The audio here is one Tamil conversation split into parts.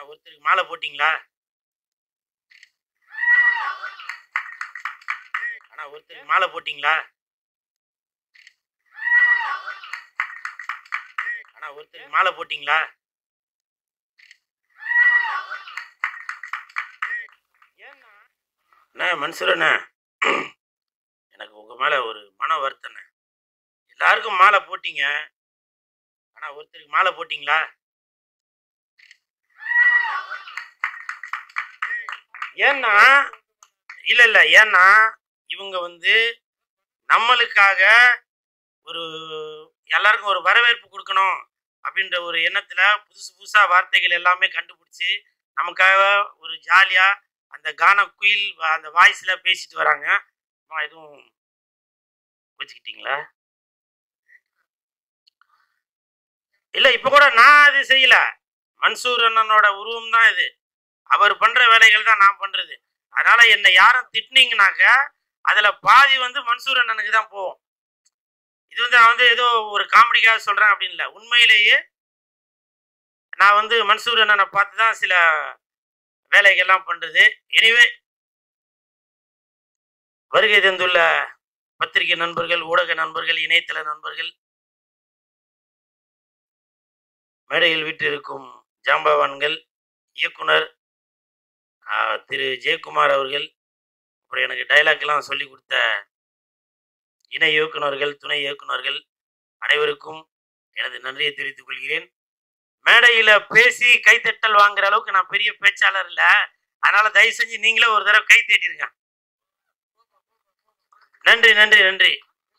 ஒருத்தருக்கு மாலை போட்டிங்களா அண்ணா ஒருத்தருக்கு மாலை போட்டிங்களா அண்ணா ஒருத்தருக்கு மாலை போட்டிங்களா அண்ணா மன்சூர் அண்ணா எனக்கு உங்க மேல ஒரு மன வருத்தண்ணே எல்லாருக்கும் மாலை போட்டீங்க ஆனா ஒருத்தருக்கு மாலை போட்டீங்களா ஏன்னா இல்ல இல்ல ஏன்னா இவங்க வந்து நம்மளுக்காக ஒரு எல்லாருக்கும் ஒரு வரவேற்பு கொடுக்கணும் அப்படின்ற ஒரு எண்ணத்துல புதுசு புதுசா வார்த்தைகள் எல்லாமே கண்டுபிடிச்சு நமக்காக ஒரு ஜாலியா அந்த கான குயில் வ- அந்த வாய்ஸ்ல பேசிட்டு வராங்க அம்மா, எதுவும் வச்சுக்கிட்டீங்களா இல்ல இப்ப கூட நான் இது செய்யல மன்சூர் அண்ணனோட உருவம் தான் இது அவர் பண்ற வேலைகள் தான் நான் பண்றது அதனால என்னை யாரும் திட்டினீங்கனாக்க அதுல பாதி வந்து மன்சூர் அண்ணனுக்கு தான் போகும் இது வந்து நான் வந்து ஏதோ ஒரு காமெடிக்காக சொல்றேன் அப்படின்னு இல்லை உண்மையிலேயே நான் வந்து மன்சூர் அண்ணனை பார்த்து தான் சில வேலைகள்லாம் பண்றது எனிவே வருகை தந்துள்ள பத்திரிகை நண்பர்கள் ஊடக நண்பர்கள் இணையதள நண்பர்கள் மேடையில் வீட்டிருக்கும் ஜாம்பவான்கள் இயக்குனர் ஆஹ், திரு ஜெயக்குமார் அவர்கள் அப்புறம் எனக்கு டைலாக் எல்லாம் சொல்லி கொடுத்த இணை இயக்குனர்கள் துணை இயக்குனர்கள் அனைவருக்கும் எனது நன்றியை தெரிவித்துக் கொள்கிறேன் மேடையில பேசி கைத்தட்டல் வாங்குற அளவுக்கு நான் பெரிய பேச்சாளர் இல்ல அதனால தயவு செஞ்சு நீங்களே ஒரு தடவை கை தட்டிருங்க நன்றி நன்றி நன்றி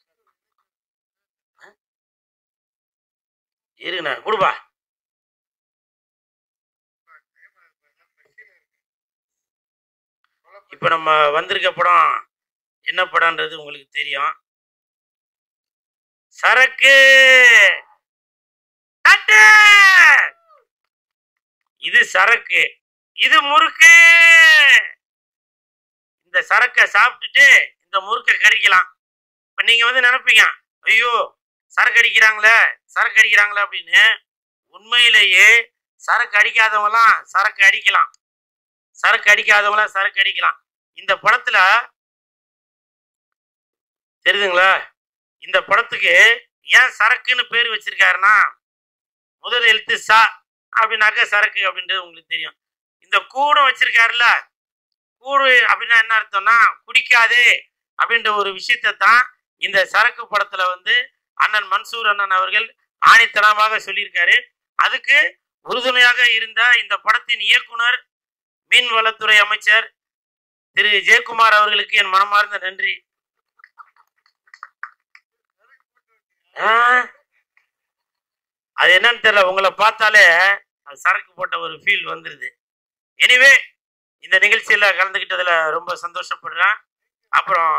அஹ்? இருங்கண்ணா கொடுப்பா இப்போ நம்ம வந்திருக்க படம் என்ன படம்ன்றது உங்களுக்கு தெரியும் சரக்கு தட்டு! இது சரக்கு இது முறுக்கு இந்த சரக்கை சாப்பிட்டுட்டு இந்த முறுக்கை கடிக்கலாம் இப்ப நீங்க வந்து நினைப்பீங்க ஐயோ சரக்கு அடிக்கிறாங்களே சரக்கு அடிக்கிறாங்களே அப்படின்னு உண்மையிலேயே சரக்கு அடிக்காதவங்களாம் சரக்கு அடிக்கலாம் சரக்கு அடிக்காதவங்களாம் சரக்கு அடிக்கலாம் இந்த படத்துல தெரியுதுங்களா இந்த படத்துக்கு ஏன் சரக்குன்னு பேர் வச்சிருக்காருன்னா முதல் எழுத்து சா அப்படின்னாக்க சரக்கு அப்படின்றது உங்களுக்கு தெரியும் இந்த கூடும் வச்சிருக்காருல்ல கூடு அப்படின்னா என்ன அர்த்தம்னா குடிக்காதே அப்படின்ற ஒரு விஷயத்தை தான் இந்த சரக்கு படத்துல வந்து அண்ணன் மன்சூர் அண்ணன் அவர்கள் ஆணித்தனமாக சொல்லியிருக்காரு அதுக்கு உறுதுணையாக இருந்த இந்த படத்தின் இயக்குனர் மீன்வளத்துறை அமைச்சர் திரு ஜெயக்குமார் அவர்களுக்கு என் மனமார்ந்த நன்றி ஆ, அது என்னன்னு தெரியல உங்களை பார்த்தாலே அது சரக்கு போட்ட ஒரு ஃபீல் வந்துருது எனிவே இந்த நிகழ்ச்சியில கலந்துக்கிட்டதுல ரொம்ப சந்தோஷப்படுறேன் அப்புறம்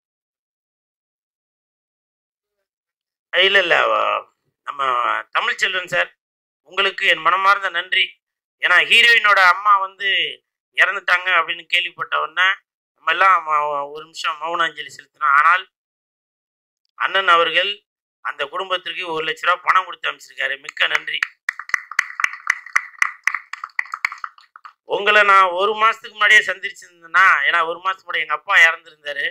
இல்ல இல்ல வ- நம்ம தமிழ்ச்செல்வன் சார் உங்களுக்கு என் மனமார்ந்த நன்றி ஏன்னா ஹீரோயினோட அம்மா வந்து இறந்துட்டாங்க அப்படின்னு கேள்விப்பட்ட உடனே நம்ம எல்லாம் ம- ஒரு நிமிஷம் மௌன அஞ்சலி செலுத்தினோம் ஆனால் அண்ணன் அவர்கள் அந்த குடும்பத்திற்கு ஒரு லட்ச ரூபா பணம் கொடுத்து அமைச்சிருக்காரு மிக்க நன்றி உங்களை நான் ஒரு மாசத்துக்கு முன்னாடியே சந்திச்சிருந்தேன்னா ஏன்னா ஒரு மாசத்துக்கு முன்னாடி எங்க அப்பா இறந்துருந்தாரு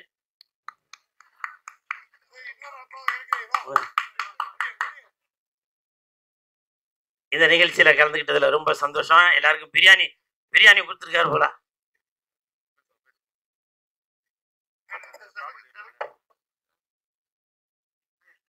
இந்த நிகழ்ச்சியில கலந்துக்கிட்டதுல ரொம்ப சந்தோஷம் எல்லாருக்கும் பிரியாணி பிரியாணி கொடுத்துருக்காரு போல